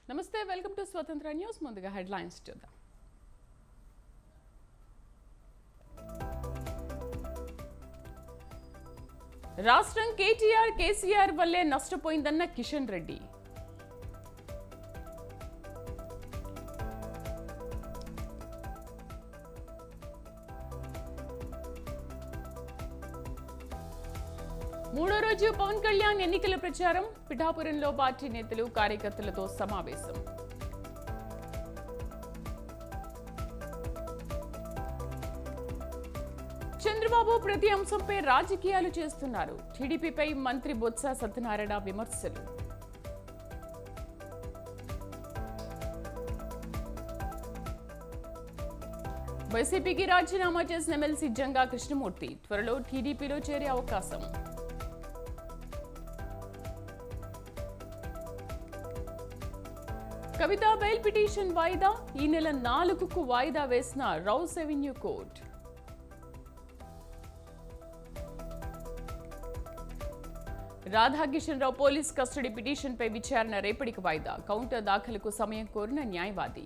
నమస్తే welcome to Swatantra news ముందుగా headlines చూద్దాం రాష్ట్రం కేటీఆర్ కేసీఆర్ వల్లే నష్టపోయిందన్న కిషన్ రెడ్డి మూడో రోజు పవన్ కళ్యాణ్ ఎన్నికల ప్రచారం పిఠాపురంలో పార్టీ నేతలు కార్యకర్తలతో సమావేశం చంద్రబాబు ప్రతి అంశంపై రాజకీయాలు చేస్తున్నారు టీడీపీపై మంత్రి బొత్స సత్యనారాయణ విమర్శలు వైసీపీకి రాజీనామా చేసిన ఎమ్మెల్సీ జంగా కృష్ణమూర్తి త్వరలో టీడీపీలో చేరే అవకాశం కవిత బెయిల్ పిటిషన్ వాయిదా ఈ నెల నాలుగుకు వాయిదా వేసిన Rouse Avenue court Radhakishan Rao police custody పిటిషన్పై విచారణ రేపటికి వాయిదా కౌంటర్ దాఖలుకు సమయం కోరిన న్యాయవాది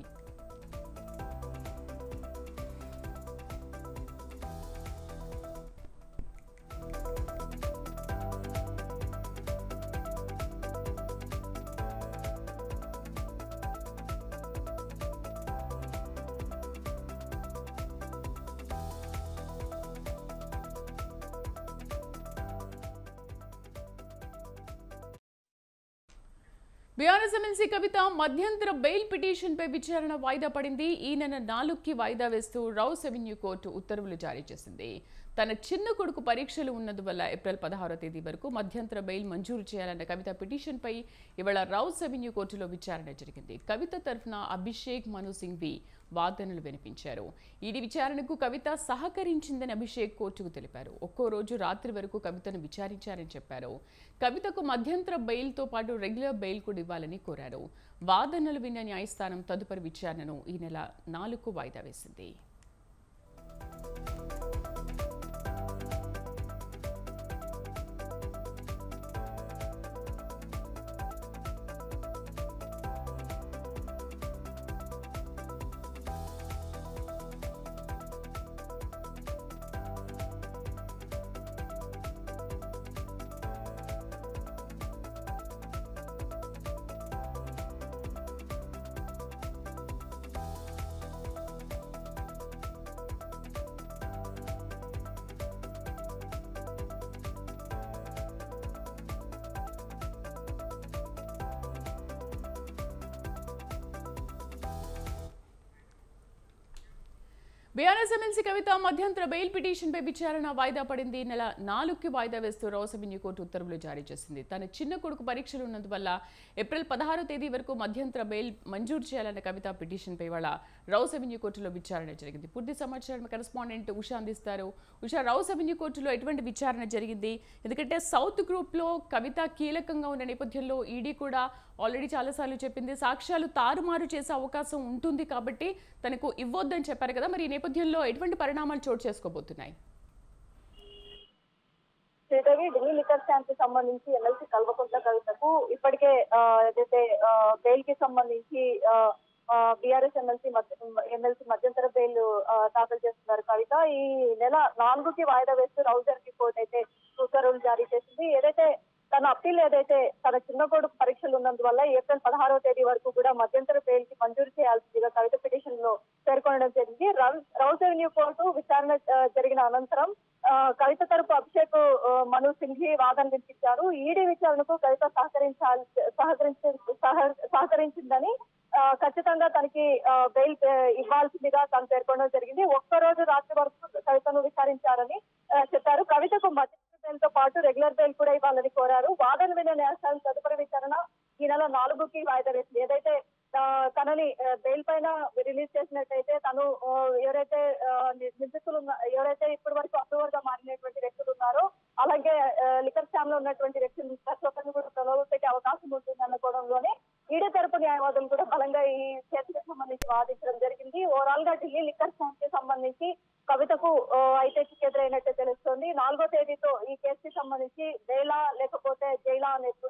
బీఆర్ఎస్ ఎమ్మెల్సీ కవిత మధ్యంతర బెయిల్ పిటిషన్పై విచారణ వాయిదా పడింది ఈ నెల నాలుగుకి వాయిదా వేస్తూ రౌస్ ఎవెన్యూ కోర్టు ఉత్తర్వులు జారీ చేసింది తన చిన్న కొడుకు పరీక్షలు ఉన్నందువల్ల ఏప్రిల్ పదహారో తేదీ వరకు మధ్యంతర బెయిల్ మంజూరు చేయాలన్న కవిత పిటిషన్పై ఇవాళ రౌస్ ఎవెన్యూ కోర్టులో విచారణ జరిగింది కవిత తరఫున అభిషేక్ మను సింఘ్వి వాదనలు వినిపించారు ఈడీ విచారణకు కవిత సహకరించిందని అభిషేక్ కోర్టుకు తెలిపారు ఒక్కో రోజు రాత్రి వరకు కవితను విచారించారని చెప్పారు కవితకు మధ్యంతర బెయిల్తో పాటు రెగ్యులర్ బెయిల్ కూడా ఇవ్వాలని కోరారు వాదనలు విన్న న్యాయస్థానం తదుపరి విచారణను ఈ నెల నాలుగు వాయిదా వేసింది బీఆర్ఎస్ ఎమ్మెల్సీ కవిత మధ్యంతర బెయిల్ పిటిషన్పై విచారణ వాయిదా పడింది ఈ నెల నాలుగుకి వాయిదా వేస్తూ రౌస్ అవెన్యూ కోర్టు ఉత్తర్వులు జారీ చేసింది తన చిన్న కొడుకు పరీక్షలు ఉన్నందువల్ల ఏప్రిల్ పదహారో తేదీ వరకు మధ్యంతర బెయిల్ మంజూరు చేయాలన్న కవిత పిటిషన్పై ఇవాళ రౌస్ అవెన్యూ కోర్టులో విచారణ జరిగింది పూర్తి సమాచారం కరెస్పాండెంట్ ఉషా అందిస్తారు ఉషా రౌస్ అవెన్యూ కోర్టులో ఎటువంటి విచారణ జరిగింది ఎందుకంటే సౌత్ గ్రూప్లో కవిత కీలకంగా ఉన్న నేపథ్యంలో ఈడీ కూడా ఆల్రెడీ చాలాసార్లు చెప్పింది సాక్ష్యాలు తారుమారు చేసే అవకాశం ఉంటుంది కాబట్టి తనకు ఇవ్వొద్దని చెప్పారు కదా మరి ఈ నేపథ్యంలో ఎటువంటి పరిణామాలు చోటు చేసుకోబోతున్నాయి శ్రీదేవి ఢిల్లీ లిక్కర్ స్కామ్ కి సంబంధించి ఎమ్మెల్సీ కల్వకుంట్ల కవితకు ఇప్పటికే ఆ, ఏదైతే బెయిల్ కి సంబంధించి బీఆర్ఎస్ ఎమ్మెల్సీ ఎమ్మెల్సీ మధ్యంతర బెయిల్ ఆ, దాఖలు చేస్తున్నారు కవిత ఈ నెల నాలుగుకి వాయిదా వేస్తూ రౌజర్ కోర్టు అయితే ఉత్తర్వులు జారీ చేసింది ఏదైతే తన అప్పీల్ ఏదైతే తన చిన్న కొడుకు పరీక్షలు ఉన్నందువల్ల ఏప్రిల్ పదహారవ తేదీ వరకు కూడా మధ్యంతర బెయిల్ కి మంజూరు చేయాల్సిందిగా కవిత పిటిషన్ లో పేర్కొనడం జరిగింది రౌ- రౌస్ ఎవెన్యూ కోర్టు విచారణ ఆ, జరిగిన అనంతరం ఆ, కవిత తరపు అభిషేక్ ఆ, మను సింఘి వాదన వినిపించారు ఈడీ విచారణకు కవిత సహకరించాలి సహకరించి సహ- సహకరించిందని ఆ, ఖచ్చితంగా తనకి ఆ, బెయిల్ ఆ, ఇవ్వాల్సిందిగా తను పేర్కొనడం జరిగింది ఒక్క రోజు రాత్రి వరకు కవితను విచారించారని ఆ, చెప్పారు కవితకు మధ్య బెయిల్ తో పాటు రెగ్యులర్ బెయిల్ కూడా ఇవ్వాలని కోరారు వాదన విన్న న్యాయస్థానం తదుపరి విచారణ ఈ నెల నాలుగుకి వాయిదా వేసింది ఏదైతే ఆ, తనని ఆ, బెయిల్ పైన రిలీజ్ చేసినట్టయితే తను ఆ, ఎవరైతే ఆ, ని- నిందితులు ఉన్న- ఎవరైతే ఇప్పటి వరకు అప్రూవర్ గా మారినటువంటి వ్యక్తులు ఉన్నారో అలాగే ఆ, లిక్కర్ స్కామ్ లో ఉన్నటువంటి వ్యక్తులు ప్రతి ఒక్కరిని కూడా ప్రలోభ పెట్టే అవకాశం ఉంటుంది అన్న కోణంలోనే ఈడీ తరపు న్యాయవాదులు కూడా బలంగా ఈ కేసుకు సంబంధించి వాదించడం జరిగింది ఓవరాల్ గా ఢిల్లీ లిక్కర్ స్కామ్ కి సంబంధించి కవితకు ఆ, ఐటెక్ ఎదురైనట్టు తెలుస్తోంది నాలుగో తేదీతో ఈ కేసుకి సంబంధించి బెయిలా లేకపోతే జైలా అనేది కూడా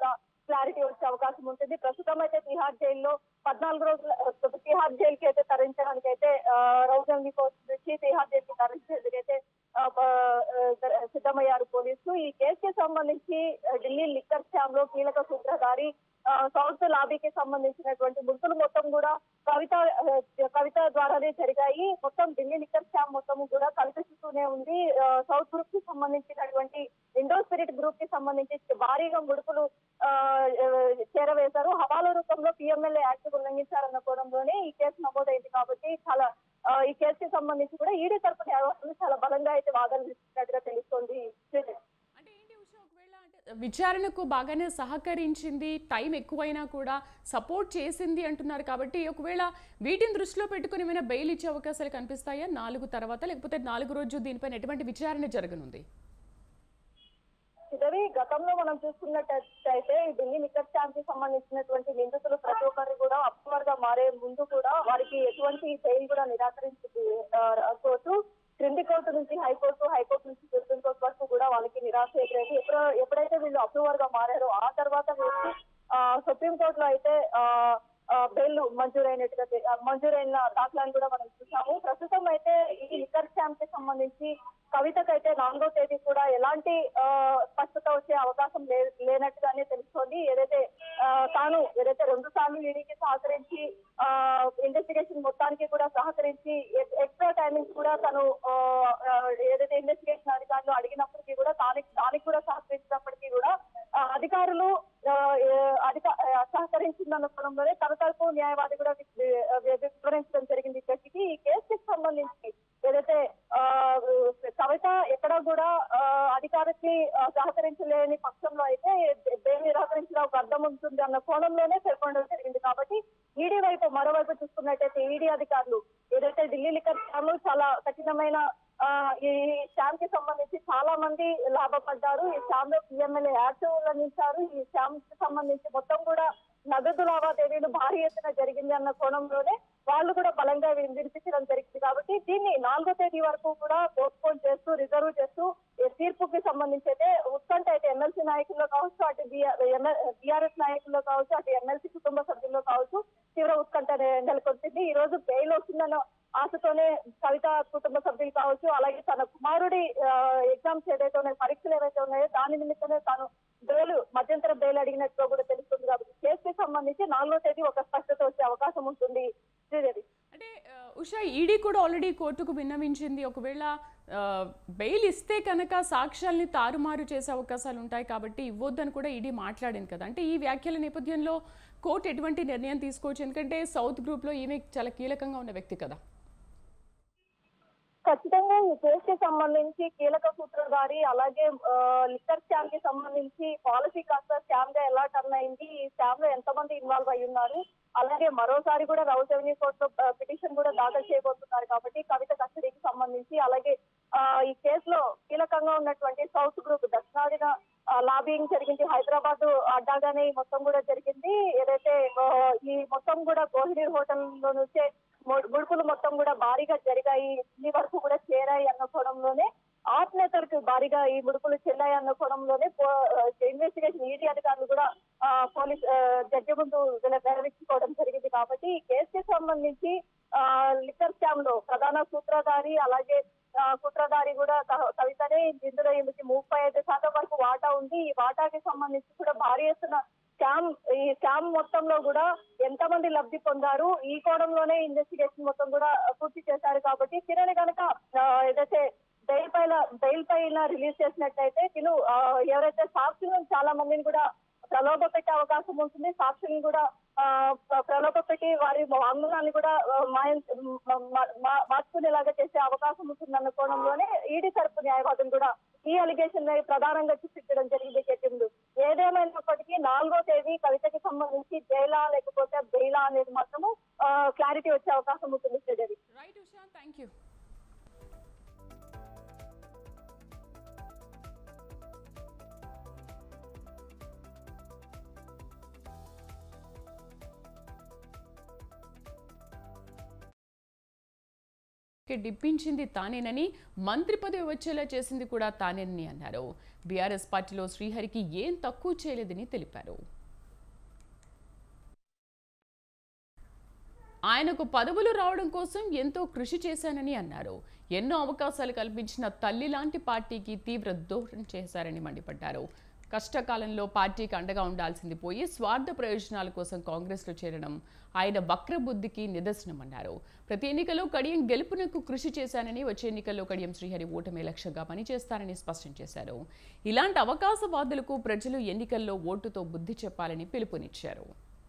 క్లారిటీ వచ్చే అవకాశం ఉంటుంది ప్రస్తుతం అయితే తిహార్ జైల్లో పద్నాలుగు రోజుల తిహార్ జైలుకి అయితే తరలించడానికి అయితే రౌజంగి కోర్టు నుంచి తిహార్ జైలుకి తరలించేందుకు అయితే ఆ, ప- ఆ, సిద్ధమయ్యారు పోలీసులు ఈ కేసుకి సంబంధించి ఆ, ఢిల్లీ లిక్కర్ స్కామ్ లో కీలక సూత్రధారి ఆ, సౌత్ లాబీకి సంబంధించినటువంటి ముడుపులు మొత్తం కూడా కవిత ఆ, కవిత ద్వారానే జరిగాయి మొత్తం ఢిల్లీ లిక్కర్ స్కామ్ మొత్తం కూడా కవిత చుట్టూనే ఉంది ఆ, సౌత్ గ్రూప్ కి సంబంధించినటువంటి ఇండో స్పిరిట్ గ్రూప్ కి సంబంధించి భారీగా ముడుపులు ఆ, ఆ, చేరవేశారు హవాలా రూపంలో పిఎంఎల్ఏ యాక్ట్ ఉల్లంఘించారన్న కోణంలోనే ఈ కేసు నమోదైంది కాబట్టి చాలా ఆ, ఈ కేసుకి సంబంధించి కూడా ఈడీ తరపు న్యాయవాదులు చాలా బలంగా అయితే వాదనలు ఇస్తున్నట్టుగా తెలుస్తోంది శ్రీజయ్. అంటే ఏంటి ఉషా ఒకవేళ అంటే విచారణకు బాగానే సహకరించింది టైం ఎక్కువైనా కూడా సపోర్ట్ చేసింది అంటున్నారు కాబట్టి ఒకవేళ వీటిని దృష్టిలో పెట్టుకుని ఏమైనా బెయిల్ ఇచ్చే అవకాశాలు కనిపిస్తాయా నాలుగు తర్వాత లేకపోతే నాలుగు రోజు దీనిపైన ఎటువంటి విచారణ జరగనుంది ఇదవి గతంలో మనం చూసుకున్నట్టయితే ఈ ఢిల్లీ లిక్కర్ స్కామ్ కి సంబంధించినటువంటి నిందితులు ప్రతి ఒక్కరు కూడా అప్రూవర్ గా మారే ముందు కూడా వారికి ఎటువంటి బెయిల్ కూడా నిరాకరించింది ఆ, కోర్టు క్రింది కోర్టు నుంచి హైకోర్టు హైకోర్టు నుంచి సుప్రీం కోర్టు వరకు కూడా వాళ్ళకి నిరాశ ఎదురైంది ఎప్పుడు ఎప్పుడైతే వీళ్ళు అప్రూవర్ గా మారారో ఆ తర్వాత వీళ్ళకి ఆ, సుప్రీం కోర్టులో అయితే ఆ, ఆ, బెయిల్ మంజూరైనట్టుగా తె- ఆ, మంజూరైన దాఖలాన్ని కూడా మనం చూసాము ప్రస్తుతం అయితే ఈ లిక్కర్ స్కామ్ కి సంబంధించి కవితకైతే నాలుగో తేదీ కూడా ఎలాంటి ఆ, స్పష్టత వచ్చే అవకాశం లే- లేనట్టుగానే తెలుస్తోంది ఏదైతే ఆ, తాను ఏదైతే రెండు సార్లు ఈడీకి సహకరించి ఆ ఇన్వెస్టిగేషన్ మొత్తానికి కూడా సహకరించి ఎక్- ఎక్స్ట్రా టైమింగ్స్ కూడా తను ఆ, ఆ, ఏదైతే ఇన్వెస్టిగేషన్ అధికారులు అడిగినప్పటికీ కూడా దానికి దానికి కూడా సహకరించినప్పటికీ కూడా ఆ, అధికారులు ఆ, ఏ- అధిక ఆ, సహకరించిందన్న కోణంలోనే తన తరపు న్యాయవాది కూడా వి- వి- వివరించడం జరిగింది ఇప్పటికీ ఈ కేసుకి సంబంధించి ఏదైతే ఆ, కవిత ఎక్కడ కూడా ఆ, అధికారికి ఆ, సహకరించలేని పక్షంలో అయితే బెయిల్ నిరాకరించిన ఒక అర్థం ఉంటుంది అన్న కోణంలోనే పేర్కొనడం జరిగింది కాబట్టి ఈడీ వైపు మరోవైపు చూసుకున్నట్టయితే ఈడీ అధికారులు ఏదైతే ఢిల్లీ లిక్కర్ స్కామ్ లో చాలా కఠినమైన ఆ, ఈ స్కామ్ కి సంబంధించి చాలా మంది లాభపడ్డారు ఈ స్కామ్ లో పిఎంఎల్ఏ యాక్ట్ ఉల్లంఘించారు ఈ స్కామ్ కి సంబంధించి మొత్తం కూడా నగదు లావాదేవీలు భారీ ఎత్తున జరిగింది అన్న కోణంలోనే వాళ్ళు కూడా బలంగా వి- వినిపించడం జరిగింది కాబట్టి దీన్ని నాలుగో తేదీ వరకు కూడా పోస్ట్పోన్ చేస్తూ రిజర్వ్ చేస్తూ ఈ తీర్పుకి సంబంధించి అయితే ఉత్కంఠ అయితే ఎమ్మెల్సీ నాయకుల్లో కావచ్చు అటు బీఆర్ఎస్ నాయకుల్లో కావచ్చు అటు ఎమ్మెల్సీ కుటుంబ సభ్యుల్లో కావచ్చు తీవ్ర ఉత్కంఠ నె- నెలకొల్పింది ఈ రోజు బెయిల్ వస్తుందన్న ఆశతోనే కవిత కుటుంబ సభ్యులు కావచ్చు అలాగే తన కుమారుడి ఎగ్జామ్స్ ఏదైతే ఉన్నాయో పరీక్షలు ఏవైతే ఉన్నాయో దాని నిమిత్తమే తాను బెయిల్ మధ్యంతర బెయిల్ అడిగినట్టుగా కూడా తెలుస్తుంది కాబట్టి కేసుకి సంబంధించి నాలుగో తేదీ ఒక స్పష్టత వచ్చే అవకాశం ఉంటుంది శ్రీదేవి అంటే ఆ, ఉషా ఈడీ కూడా ఆల్రెడీ కోర్టుకు విన్నవించింది ఒకవేళ ఆ, బెయిల్ ఇస్తే కనుక సాక్ష్యాల్ని తారుమారు చేసే అవకాశాలు ఉంటాయి కాబట్టి ఇవ్వొద్దని కూడా ఈడీ మాట్లాడింది కదా అంటే ఈ వ్యాఖ్యల నేపథ్యంలో కోర్టు ఎటువంటి నిర్ణయం తీసుకోవచ్చు ఎందుకంటే సౌత్ గ్రూప్లో ఈమె చాలా కీలకంగా ఉన్న వ్యక్తి కదా ఖచ్చితంగా ఈ కేసుకి సంబంధించి కీలక సూత్రధారి అలాగే ఆ, లిక్కర్ స్కామ్ కి సంబంధించి పాలసీ కాస్త స్కామ్ గా ఎలా టర్న్ అయింది ఈ స్కామ్ లో ఎంతమంది ఇన్వాల్వ్ అయి ఉన్నారు అలాగే మరోసారి కూడా రౌస్ రెవెన్యూ కోర్టులో పిటిషన్ కూడా దాఖలు చేయబోతున్నారు కాబట్టి కవిత కస్టడీకి సంబంధించి అలాగే ఆ, ఈ కేసులో కీలకంగా ఉన్నటువంటి సౌత్ గ్రూప్ దక్షిణాదిన లాబింగ్ జరిగింది హైదరాబాద్ అడ్డాగానే ఈ మొత్తం కూడా జరిగింది ఏదైతే ఆ, ఈ మొత్తం కూడా కోహినీర్ హోటల్ లో నుంచే ము- ముడుపులు మొత్తం కూడా భారీగా జరిగాయి ఢిల్లీ వరకు కూడా చేరాయి అన్న కోణంలోనే ఆప్ నేతలకు భారీగా ఈ ముడుపులు చెల్లాయి అన్న కోణంలోనే ఇన్వెస్టిగేషన్ ఈడీ అధికారులు కూడా ఆ, పోలీస్ ఆ, జడ్జి ముందు నెరవేర్చుకోవడం జరిగింది కాబట్టి ఈ కేసుకి సంబంధించి ఆ, లిక్కర్ స్కామ్ లో ప్రధాన సూత్రధారి అలాగే ఆ, సూత్రధారి కూడా క- కవితనే ఇందులో ఈమెకి ముప్పై ఐదు శాతం వరకు వాటా ఉంది ఈ వాటాకి సంబంధించి కూడా భారీ ఎత్తున స్కామ్ ఈ స్కామ్ మొత్తంలో కూడా ఎంతమంది లబ్ధి పొందారు ఈ కోణంలోనే ఇన్వెస్టిగేషన్ మొత్తం కూడా పూర్తి చేశారు కాబట్టి తినని కనుక ఏదైతే బెయిల్ పైన బెయిల్ పైన రిలీజ్ చేసినట్టయితే తిను ఆ, ఎవరైతే సాక్షులను చాలా మందిని కూడా ప్రలోభ పెట్టే అవకాశం ఉంటుంది సాక్షులను కూడా ఆ, ప్ర- ప్రలోభ పెట్టి వారి వాంగ్మూలాన్ని కూడా ఆ, మాయం మ- మ- మా- మార్చుకునేలాగా చేసే అవకాశం ఉంటుందన్న కోణంలోనే ఈడీ తరపు న్యాయవాదులు కూడా ఈ అలిగేషన్ ప్రధానంగా చూపించడం జరిగింది చెప్పింది ఏదేమైనప్పటికీ నాలుగో తేదీ కవితకి సంబంధించి జైలా లేకపోతే బెయిలా అనేది మాత్రము క్లారిటీ వచ్చే అవకాశం ఉంటుంది Sridevi right Usha thank you డిప్పించింది తానేనని మంత్రి పదవి వచ్చేలా చేసింది కూడా తానేనని అన్నారు బీఆర్ఎస్ పార్టీలో శ్రీహరికి ఏం తక్కువ చేయలేదని తెలిపారు ఆయనకు పదవులు రావడం కోసం ఎంతో కృషి చేశానని అన్నారు ఎన్నో అవకాశాలు కల్పించిన తల్లి లాంటి పార్టీకి తీవ్ర దోహం చేశారని మండిపడ్డారు కష్టకాలంలో పార్టీకి అండగా ఉండాల్సింది పోయి స్వార్థ ప్రయోజనాల కోసం కాంగ్రెస్లో చేరడం ఆయన వక్రబుద్ధికి నిదర్శనమన్నారు ప్రతి ఎన్నికలో కడియం గెలుపునకు కృషి చేశానని వచ్చే ఎన్నికల్లో కడియం శ్రీహరి ఓటమి లక్ష్యంగా పనిచేస్తారని స్పష్టం చేశారు ఇలాంటి అవకాశవాదులకు ప్రజలు ఎన్నికల్లో ఓటుతో బుద్ధి చెప్పాలని పిలుపునిచ్చారు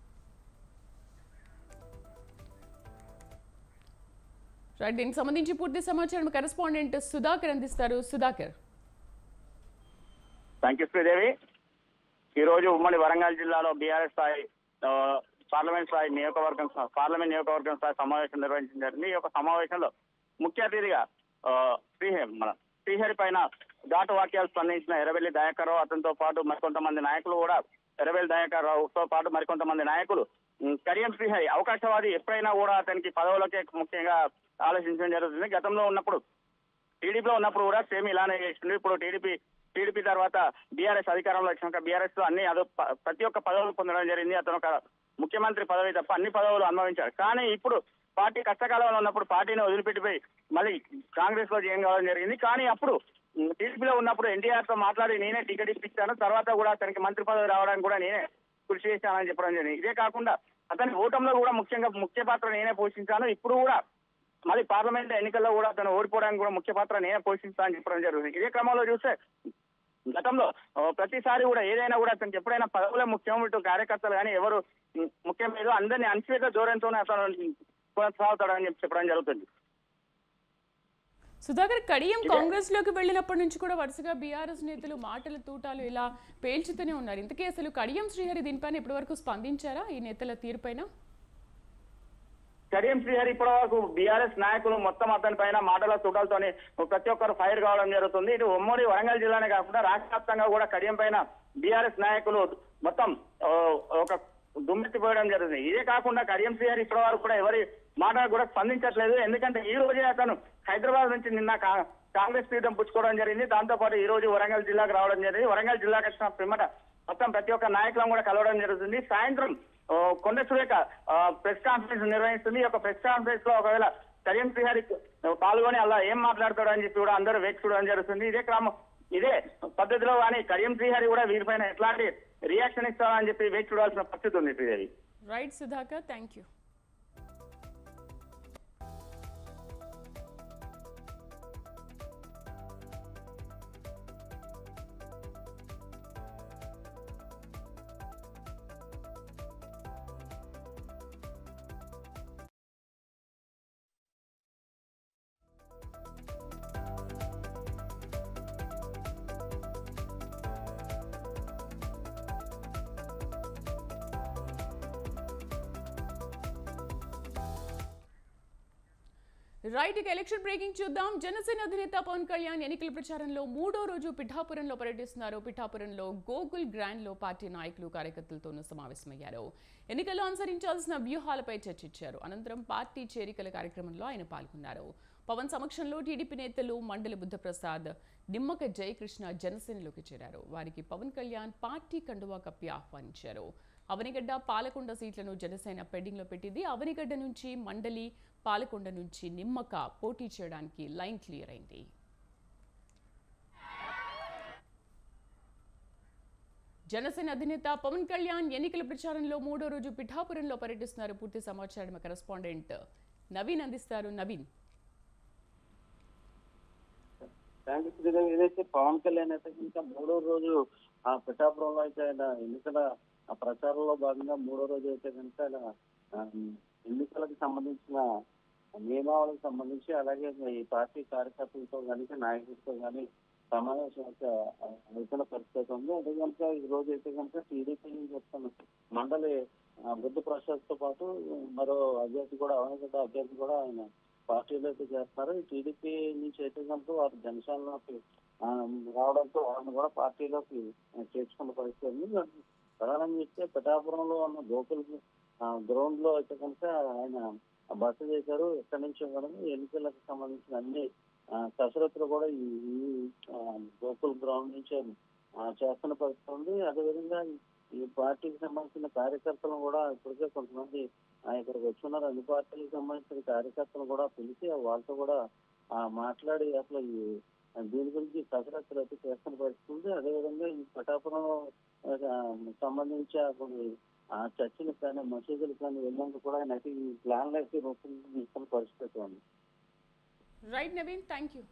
రైట్ దీనికి సంబంధించి పూర్తి సమాచారం కరెస్పాండెంట్ సుధాకర్ అందిస్తారు సుధాకర్ థ్యాంక్ యూ శ్రీదేవి ఈ రోజు ఉమ్మడి వరంగల్ జిల్లాలో బీఆర్ఎస్ స్థాయి ఆ, పార్లమెంట్ స్థాయి నియోజకవర్గం పార్లమెంట్ నియోజకవర్గం స్థాయి సమావేశం నిర్వహించడం జరిగింది ఈ యొక్క సమావేశంలో ముఖ్య అతిథిగా ఆ, శ్రీహరి మన శ్రీహరి పైన ఘాటు వాక్యాలు స్పందించిన ఎర్రబెల్లి దయాకర్ రావు అతనితో పాటు మరికొంతమంది నాయకులు కూడా ఎర్రబెల్లి దయాకర్ రావుతో పాటు మరికొంతమంది నాయకులు ఉమ్, కడియం శ్రీహరి అవకాశవాది ఎప్పుడైనా కూడా అతనికి పదవులకే ముఖ్యంగా ఆలోచించడం జరుగుతుంది గతంలో ఉన్నప్పుడు టీడీపీలో ఉన్నప్పుడు కూడా సేమ్ ఇలానే చేసిండు ఇప్పుడు టీడీపీ టీడీపీ తర్వాత బీఆర్ఎస్ అధికారంలో వచ్చినాక బీఆర్ఎస్ లో అన్ని అదో ప- ప్రతి ఒక్క పదవులు పొందడం జరిగింది అతను ఒక ముఖ్యమంత్రి పదవి తప్ప అన్ని పదవులు అనుభవించాడు కానీ ఇప్పుడు పార్టీ కష్టకాలంలో ఉన్నప్పుడు పార్టీని వదిలిపెట్టిపోయి మళ్ళీ కాంగ్రెస్ లో జాయిన్ కావడం జరిగింది కానీ అప్పుడు ఉమ్, టీడీపీలో ఉన్నప్పుడు ఎన్టీఆర్ తో మాట్లాడి నేనే టికెట్ ఇప్పించాను తర్వాత కూడా అతనికి మంత్రి పదవి రావడానికి కూడా నేనే కృషి చేశానని చెప్పడం జరిగింది ఇదే కాకుండా అతని ఓటంలో కూడా ముఖ్యంగా ముఖ్య పాత్ర నేనే పోషించాను ఇప్పుడు కూడా మళ్ళీ పార్లమెంట్ ఎన్నికల్లో కూడా అతను ఓడిపోవడానికి కూడా ముఖ్య పాత్ర నేనే పోషిస్తా అని చెప్పడం జరుగుతుంది ఇదే క్రమంలో చూస్తే గతంలో ఆ, ప్రతిసారి కూడా ఏదైనా కూడా అతనికి ఎప్పుడైనా పదవులే ముఖ్యం ఇటు కార్యకర్తలు కానీ ఎవరు ఉమ్, ముఖ్యం లేదు అందరినీ అణచివేత ధోరణితోనే అతను కొనసాగుతాడని చెప్పి చెప్పడం జరుగుతుంది సుధాకర్ కడియం కాంగ్రెస్ లోకి వెళ్ళినప్పటి నుంచి కూడా వరుసగా బీఆర్ఎస్ నేతలు మాటల తూటాలు ఇలా పేల్చుతూనే ఉన్నారు ఇంతకీ అసలు కడియం శ్రీహరి దీనిపైన ఇప్పటివరకు స్పందించారా ఈ నేతల తీరుపైన కడియం శ్రీహరి ఇప్పటి వరకు బీఆర్ఎస్ నాయకులు మొత్తం అతని పైన మాటల తుటలతోని ప్రతి ఒక్కరు ఫైర్ కావడం జరుగుతుంది ఇటు ఉమ్మడి వరంగల్ జిల్లానే కాకుండా రాష్ట్ర వ్యాప్తంగా కూడా కడియం పైన బీఆర్ఎస్ నాయకులు మొత్తం ఆ, ఒక దుమ్మెత్తిపోయడం జరుగుతుంది ఇదే కాకుండా కడియం శ్రీహరి ఇప్పటి వరకు కూడా ఎవరి మాట కూడా స్పందించట్లేదు ఎందుకంటే ఈ రోజే అతను హైదరాబాద్ నుంచి నిన్న కా- కాంగ్రెస్ పీఠం పుచ్చుకోవడం జరిగింది దాంతో పాటు ఈ రోజు వరంగల్ జిల్లాకు రావడం జరిగింది వరంగల్ జిల్లాకు వచ్చిన పిమ్మట మొత్తం ప్రతి ఒక్క నాయకులను కూడా కలవడం జరుగుతుంది సాయంత్రం ఆ, కొండ సురేఖ ప్రెస్ కాన్ఫరెన్స్ నిర్వహిస్తుంది ఈ యొక్క ప్రెస్ కాన్ఫరెన్స్ లో ఒకవేళ కరీం శ్రీహరి పాల్గొని అలా ఏం మాట్లాడతాడు అని చెప్పి కూడా అందరూ వేచి చూడడం జరుగుతుంది ఇదే క్రమం ఇదే పద్ధతిలో కానీ కరీం శ్రీహరి కూడా వీరిపైన ఎట్లాంటి రియాక్షన్ ఇస్తాడా అని చెప్పి వేచి చూడాల్సిన పరిస్థితి ఉంది Sridevi right Sudhakar thank you right ఇక ఎలక్షన్ బ్రేకింగ్ చూద్దాం జనసేన అధినేత పవన్ కళ్యాణ్ ఎన్నికల ప్రచారంలో మూడో రోజు పిఠాపురంలో పర్యటిస్తున్నారు పిఠాపురంలో గోకుల్ గ్రాండ్ లో పార్టీ నాయకులు కార్యకర్తలతోనూ సమావేశమయ్యారు ఎన్నికల్లో అనుసరించాల్సిన వ్యూహాలపై చర్చించారు అనంతరం పార్టీ చేరికల కార్యక్రమంలో ఆయన పాల్గొన్నారు పవన్ సమక్షంలో టీడీపీ నేతలు మండలి బుద్ధప్రసాద్ నిమ్మక జయకృష్ణ జనసేనలోకి చేరారు వారికి పవన్ కళ్యాణ్ పార్టీ కండువా కప్పి ఆహ్వానించారు అవనిగడ్డ పాలకొండ సీట్లను జనసేన పెండింగ్లో పెట్టింది అవనిగడ్డ నుంచి మండలి పాలకొండ నుంచి నిమ్మక పోటీ చేయడానికి లైన్ క్లియర్ అయింది జనసేన అధినేత పవన్ కళ్యాణ్ ఎన్నికల ప్రచారంలో మూడో రోజు పిఠాపురంలో పర్యటిస్తున్నారు పూర్తి సమాచారం మా కరెస్పాండెంట్ నవీన్ అందిస్తారు నవీన్ థ్యాంక్ యూ శ్రీదేవి ఏదైతే పవన్ కళ్యాణ్ అయితే ఇంకా మూడో రోజు ఆ పిఠాపురంలో అయితే ఆయన ఎన్నికల ఆ ప్రచారంలో భాగంగా మూడో రోజు అయితే కనుక ఆయన ఆ, ఎన్నికలకు సంబంధించిన నియమావళికి సంబంధించి అలాగే ఈ పార్టీ కార్యకర్తలతో కానీ నాయకులతో కానీ సమావేశం అయితే ఆ, అవుతున్న పరిస్థితి ఉంది అదే కనుక ఈ రోజు అయితే కనుక టీడీపీ నుంచి వస్తున్న మండలి ఆ, బుద్ధ ప్రసాద్ తో పాటు మరో అభ్యర్థి కూడా అవనగడ్డ అభ్యర్థి కూడా ఆయన పార్టీలో అయితే చేస్తున్నారు ఈ టీడీపీ నుంచి అయితే కనుక వారు జనసేనలోకి ఆ, రావడంతో వారిని కూడా పార్టీలోకి ఆ, చేర్చుకున్న పరిస్థితి ఉంది ప్రధానంగా చెప్తే పిఠాపురంలో ఉన్న గోకుల్ గ్రౌండ్ లో అయితే కనుక ఆయన బస చేశారు ఎక్కడి నుంచో కూడా ఎన్నికలకు సంబంధించిన అన్ని ఆ, కసరత్తులు కూడా ఈ ఈ, ఆ, గోకుల్ గ్రౌండ్ నుంచి ఆ, చేస్తున్న పరిస్థితి ఉంది అదేవిధంగా ఈ పార్టీకి సంబంధించిన కార్యకర్తలను కూడా ఇప్పటికే కొంతమంది ఆ, ఇక్కడికి వచ్చున్నారు అన్ని పార్టీలకు సంబంధించిన కార్యకర్తలు కూడా పిలిచి వాళ్ళతో కూడా ఆ, మాట్లాడి అసలు ఈ దీని గురించి కసరత్తులు అయితే చేస్తున్న పరిస్థితి ఉంది అదేవిధంగా ఈ పటాపురం ఆ, సంబంధించి ఆ కొన్ని ఆ చర్చిలకు కానీ మసీదులకు కానీ వెళ్ళేందుకు కూడా ఆయన అయితే ఈ ప్లాన్లు అయితే రూపొందిస్తున్న పరిస్థితి ఉంది రైట్ నవీన్ థ్యాంక్ యూ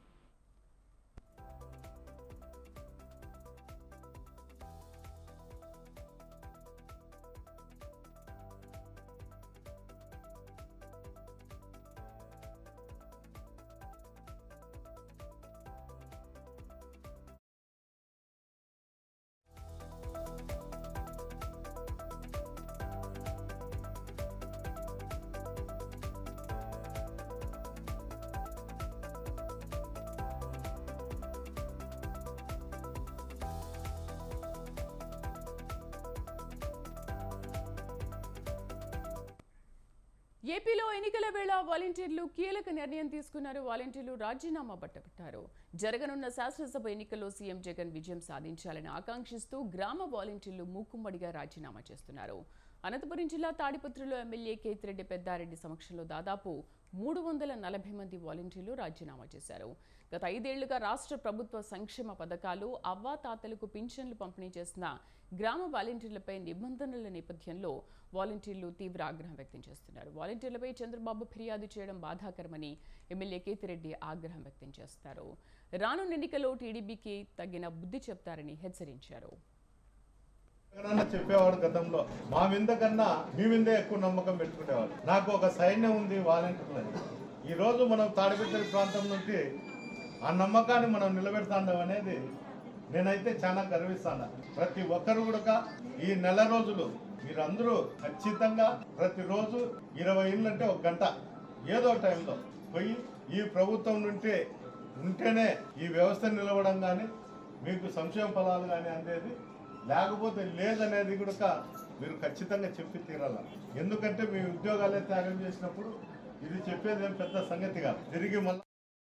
ఏపీలో ఎన్నికల వేళ వాలంటీర్లు కీలక నిర్ణయం తీసుకున్నారు వాలంటీర్లు రాజీనామా బట్టబెట్టారు జరగనున్న శాసనసభ ఎన్నికల్లో సీఎం జగన్ విజయం సాధించాలని ఆకాంక్షిస్తూ గ్రామ వాలంటీర్లు మూకుమ్మడిగా రాజీనామా చేస్తున్నారు అనంతపురం జిల్లా తాడిపత్రిలో ఎమ్మెల్యే కేతిరెడ్డి పెద్దారెడ్డి సమక్షంలో దాదాపు మూడు వందల నలభై మంది వాలంటీర్లు రాజీనామా చేశారు గత ఐదేళ్లుగా రాష్ట్ర ప్రభుత్వ సంక్షేమ పథకాలు అవ్వాతాతలకు పింఛన్లు పంపిణీ చేసిన గ్రామ వాలంటీర్లపై నిబంధనల నేపథ్యంలో వాలంటీర్లు తీవ్ర ఆగ్రహం వ్యక్తం చేస్తున్నారు వాలంటీర్లపై చంద్రబాబు ఫిర్యాదు చేయడం బాధాకరమని ఎమ్మెల్యే కేతిరెడ్డి ఆగ్రహం వ్యక్తం చేస్తారు రానున్న ఎన్నికల్లో టీడీపీకి తగిన బుద్ధి చెప్తారని హెచ్చరించారు జగనన్న చెప్పేవాడు గతంలో మా వింద కన్నా మీ విందే ఎక్కువ నమ్మకం పెట్టుకునేవాడు నాకు ఒక సైన్యం ఉంది వాలంటీర్లని ఈ రోజు మనం తాడిపత్రి ప్రాంతం నుండి ఆ నమ్మకాన్ని మనం నిలబెడతాండం అనేది నేనైతే చాలా గర్విస్తాను ప్రతి ఒక్కరు కూడా ఈ నెల రోజులు మీరందరూ ఖచ్చితంగా ప్రతిరోజు ఇరవై ఇళ్ళంటే ఒక గంట ఏదో టైంలో పోయి ఈ ప్రభుత్వం నుండి ఉంటేనే ఈ వ్యవస్థ నిలవడం కానీ మీకు సంక్షేమ ఫలాలు కానీ అందేది లేకపోతే లేదనేది కూడా మీరు ఖచ్చితంగా చెప్పి తీరాల ఎందుకంటే మీ ఉద్యోగాలే త్యాగం చేసినప్పుడు ఇది చెప్పేది ఏం పెద్ద సంగతి కాదు తిరిగి మళ్ళీ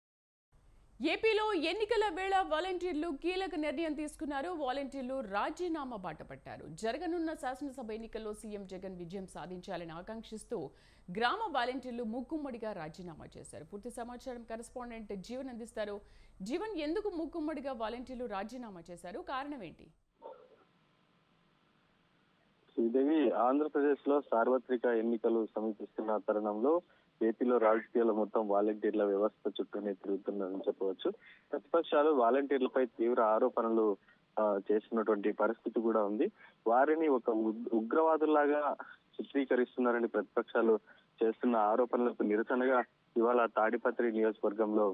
ఏపీలో ఎన్నికల వేళ వాలంటీర్లు కీలక నిర్ణయం తీసుకున్నారు వాలంటీర్లు రాజీనామా బాట పట్టారు జరగనున్న శాసనసభ ఎన్నికల్లో సీఎం జగన్ విజయం సాధించాలని ఆకాంక్షిస్తూ గ్రామ వాలంటీర్లు మూకుమ్మడిగా రాజీనామా చేశారు పూర్తి సమాచారం కరెస్పాండెంట్ జీవన్ అందిస్తారు జీవన్ ఎందుకు మూకుమ్మడిగా వాలంటీర్లు రాజీనామా చేశారు కారణం ఏంటి శ్రీదేవి ఆంధ్రప్రదేశ్ లో సార్వత్రిక ఎన్నికలు సమీపిస్తున్న తరుణంలో ఏపీలో రాజకీయాలు మొత్తం వాలంటీర్ల వ్యవస్థ చుట్టూనే తిరుగుతుందని చెప్పవచ్చు ప్రతిపక్షాలు వాలంటీర్లపై తీవ్ర ఆరోపణలు ఆ, చేస్తున్నటువంటి పరిస్థితి కూడా ఉంది వారిని ఒక ఉగ్- ఉగ్రవాదుల్లాగా చిత్రీకరిస్తున్నారని ప్రతిపక్షాలు చేస్తున్న ఆరోపణలకు నిరసనగా ఇవాళ తాడిపత్రి నియోజకవర్గంలో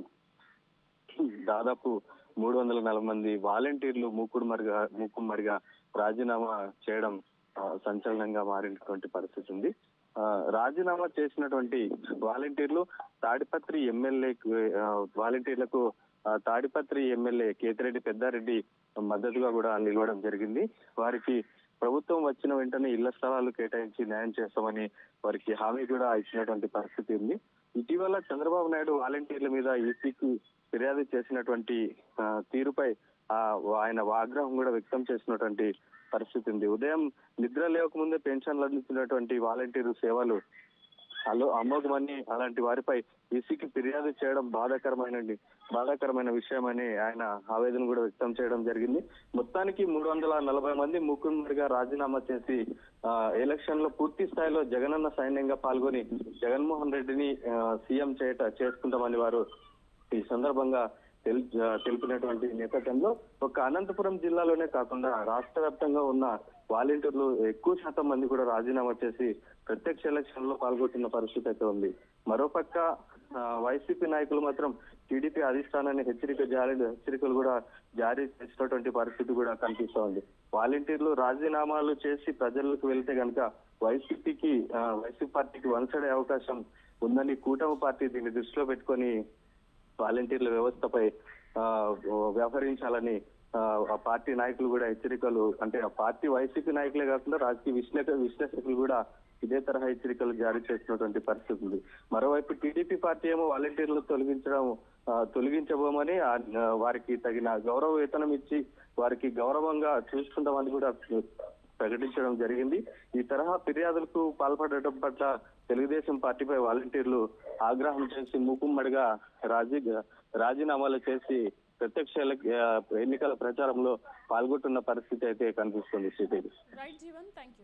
దాదాపు మూడు వందల నలభై మంది వాలంటీర్లు మూకుడుమరిగా మూకుమ్మడిగా రాజీనామా చేయడం ఆ, సంచలనంగా మారినటువంటి పరిస్థితి ఉంది ఆ, రాజీనామా చేసినటువంటి వాలంటీర్లు తాడిపత్రి ఎమ్మెల్యే వాలంటీర్లకు ఆ, తాడిపత్రి ఎమ్మెల్యే కేతిరెడ్డి పెద్దారెడ్డి మద్దతుగా కూడా నిలవడం జరిగింది వారికి ప్రభుత్వం వచ్చిన వెంటనే ఇళ్ల స్థలాలు కేటాయించి న్యాయం చేస్తామని వారికి హామీ కూడా ఇచ్చినటువంటి పరిస్థితి ఉంది ఇటీవల చంద్రబాబు నాయుడు వాలంటీర్ల మీద ఈసీకి ఫిర్యాదు చేసినటువంటి ఆ, తీరుపై ఆ ఆయన ఆగ్రహం కూడా వ్యక్తం చేసినటువంటి పరిస్థితి ఉంది ఉదయం నిద్ర లేవకముందే పెన్షన్లు అందించినటువంటి వాలంటీర్ సేవలు అలో అమోఘమని అలాంటి వారిపై ఈసీకి ఫిర్యాదు చేయడం బాధాకరమైన బాధాకరమైన విషయమని ఆయన ఆవేదన కూడా వ్యక్తం చేయడం జరిగింది మొత్తానికి మూడు వందల నలభై మంది ముఖ్యమంత్రిగా రాజీనామా చేసి ఆ, ఎలక్షన్ లో పూర్తి స్థాయిలో జగనన్న సైన్యంగా పాల్గొని జగన్మోహన్ రెడ్డిని ఆ, సీఎం చేయట చేసుకుంటామని వారు ఈ సందర్భంగా తెల్ ఆ, తెలిపినటువంటి నేపథ్యంలో ఒక అనంతపురం జిల్లాలోనే కాకుండా రాష్ట్ర వ్యాప్తంగా ఉన్న వాలంటీర్లు ఎక్కువ శాతం మంది కూడా రాజీనామా చేసి ప్రత్యక్ష ఎలక్షన్ లో పాల్గొంటున్న పరిస్థితి అయితే ఉంది మరోపక్క ఆ, వైసీపీ నాయకులు మాత్రం టీడీపీ అధిష్టానాన్ని హెచ్చరిక జారీ హెచ్చరికలు కూడా జారీ చేసినటువంటి పరిస్థితి కూడా కనిపిస్తూ ఉంది వాలంటీర్లు రాజీనామాలు చేసి ప్రజలకు వెళ్తే గనక వైసీపీకి ఆ, వైసీపీ పార్టీకి వనసడే అవకాశం ఉందని కూటమి పార్టీ దీన్ని దృష్టిలో పెట్టుకొని వాలంటీర్ల వ్యవస్థపై ఆ, వ్యవహరించాలని ఆ, ఆ పార్టీ నాయకులు కూడా హెచ్చరికలు అంటే ఆ పార్టీ వైసీపీ నాయకులే కాకుండా రాజకీయ విశ్లేష విశ్లేషకులు కూడా ఇదే తరహా హెచ్చరికలు జారీ చేసినటువంటి పరిస్థితి ఉంది మరోవైపు టీడీపీ పార్టీ ఏమో వాలంటీర్లు తొలగించడం ఆ, తొలగించబోమని ఆ, వారికి తగిన గౌరవ వేతనం ఇచ్చి వారికి గౌరవంగా చూసుకుంటామని కూడా ప్రకటించడం జరిగింది ఈ తరహా ఫిర్యాదులకు పాల్పడటం పట్ల తెలుగుదేశం పార్టీపై వాలంటీర్లు ఆగ్రహం చేసి మూకుమ్మడిగా రాజీ రాజీనామాలు చేసి ప్రత్యక్ష ఎల- ఆ, ఎన్నికల ప్రచారంలో పాల్గొంటున్న పరిస్థితి అయితే కనిపిస్తుంది Sridevi right Jeevan thank you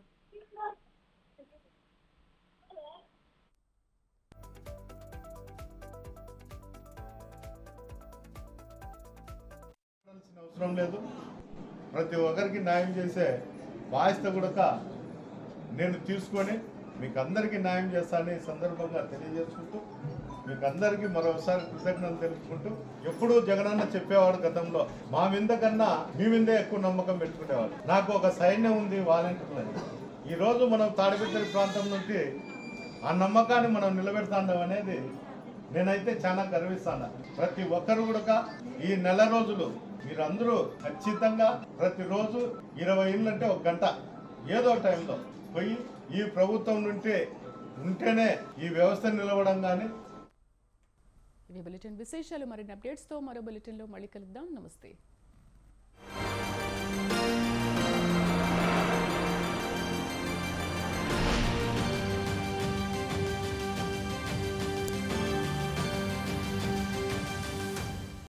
చేయాల్సిన అవసరం లేదు ప్రతి ఒక్కరికి న్యాయం చేసే బాధ్యత కూడా నేను తీసుకొని మీకు అందరికీ న్యాయం చేస్తానని ఈ సందర్భంగా తెలియజేసుకుంటూ మీకు అందరికీ మరోసారి కృతజ్ఞతలు తెలుపుకుంటూ ఎప్పుడూ జగనన్న చెప్పేవాడు గతంలో మా మీద కన్నా మీ మీదే ఎక్కువ నమ్మకం పెట్టుకునేవాడు నాకు ఒక సైన్యం ఉంది వాలంటీర్లని ఈ రోజు మనం తాడిపత్రి ప్రాంతం నుండి ఆ నమ్మకాన్ని మనం నిలబెడతాం అనేది నేనైతే చాలా గర్విస్తాను ప్రతి ఒక్కరు కూడా ఈ నెల రోజులు మీరందరూ ఖచ్చితంగా ప్రతిరోజు ఇరవై ఇళ్ళు అంటే ఒక గంట ఏదో టైంలో పోయి ఈ ప్రభుత్వం నుండి ఉంటేనే ఈ వ్యవస్థ నిలవడం కానీ ఇవి బులెటిన్ విశేషాలు మరిన్ని అప్డేట్స్తో మరో బులెటిన్లో మళ్ళీ కలుద్దాం నమస్తే